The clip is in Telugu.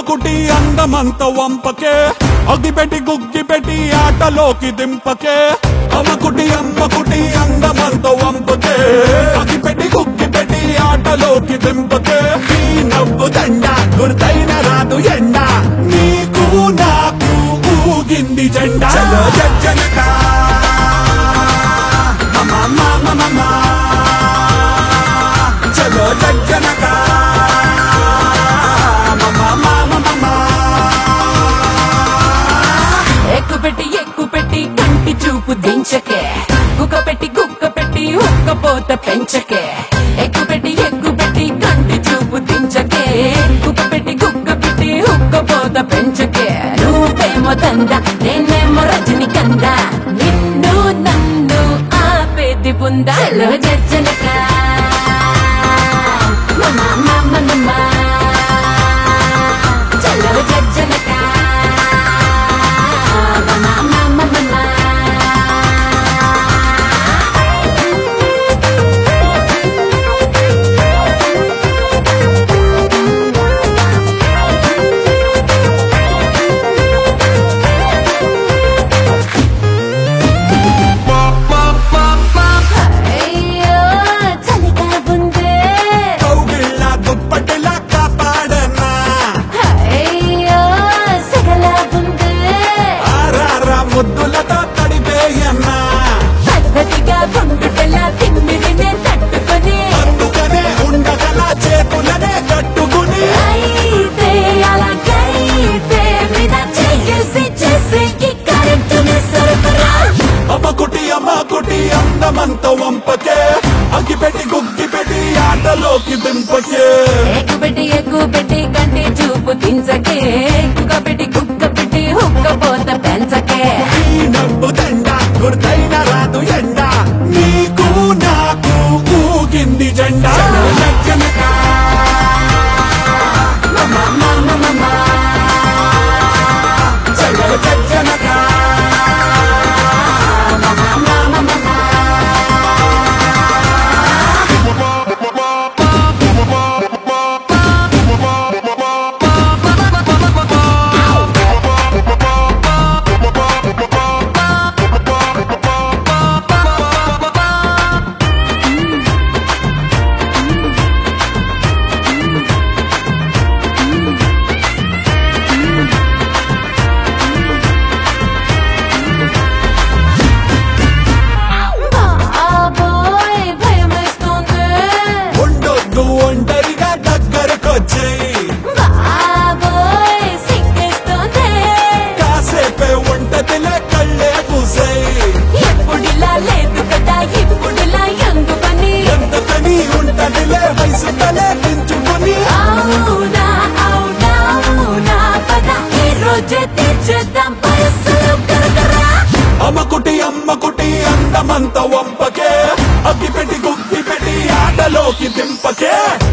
కుటి అందమంత వంపకే అగ్గిపెట్టి గుగ్గిపెట్టి ఆటలోకి దింపకే అమ్మకుటి అమ్మకుటి అందమంత వంపకే అగ్గిపెట్టి గుగ్గిపెట్టి ఆటలోకి దింపకే ఈ నవ్వు దండ గుర్తైన రాదు ఎండ నీకు నాకు ఊగింది జెండా చలో జజ్జనక మమ మమ మమ చలో జజ్జనక మమ మమ మమ ఎక్కు పెట్టి ఎక్కు పెట్టి కంటి చూపు దించకే కుక్క పెట్టి కుక్క పెట్టి ఉక్కపోత పెంచకే ఎక్కు పెట్టి ఎక్కు పెట్టి కంటి చూపు దించకే కుక్క పెట్టి కుక్క పెట్టి ఉక్కపోత పెంచకే నువ్వేమో దంద నేనేమో రజని కంద నిన్ను నన్ను ఆపేది ఉందా చలో జజ్జనక మమ మమ మమ చలో జజ్జనక అయ్యో చలిగా ఉందే కౌగిళ్ళ దుప్పటిలా కాపాడనా అయ్యో సెగలా ఉందే ఆరారా ముద్దులతో తడిపేయన్నా పద్ధతిగా గుండుటలా తిమ్మిరినే తట్టుకొని అందుకనే ఉండగల చేతులనే కట్టుకుని అయితే అలాగైతే మీద చేసి చేసేకి కరెంటుని సరఫరా అమ్మకుటి అమ్మకుటి అందమంత వంపకే అగ్గిపెట్టి గుగ్గిపెట్టి ఆటలోకి దింపకే ఎక్కుపెట్టి ఎక్కుపెట్టి కంటి చూపు దించకే కుక్క పెట్టి కుక్క పెట్టి హుక్క పోత పెంచకే ఈ నవ్వు దండ గుర్తైన రాదు ఎండ నీకు నాకు ఊగింది జెండా జనక మమ మమ మమ చలో జనక బాబోయ్ భయమేస్తుంది ఉండొద్దు ఒంటరిగా దగ్గరకొచ్చేయి బాబోయ్ సిగ్గేస్తుంది కాసేపే ఉంటదిలే కళ్ళే పూసేయి ఎప్పుడిలా లేదు కదా ఇప్పుడిలా ఎందుకని ఎందుకని ఉంటదిలే వయసు తలే దించుకుని అవునా అవునా అవునా పద ఈ రోజే తీర్చేద్దాం పైసలు కరకరా అమ్మకుటి అమ్మకుటి అందమంత వంపకే అగ్గిపెట్టి గుగ్గిపెట్టి ఆటలోకి దింపకే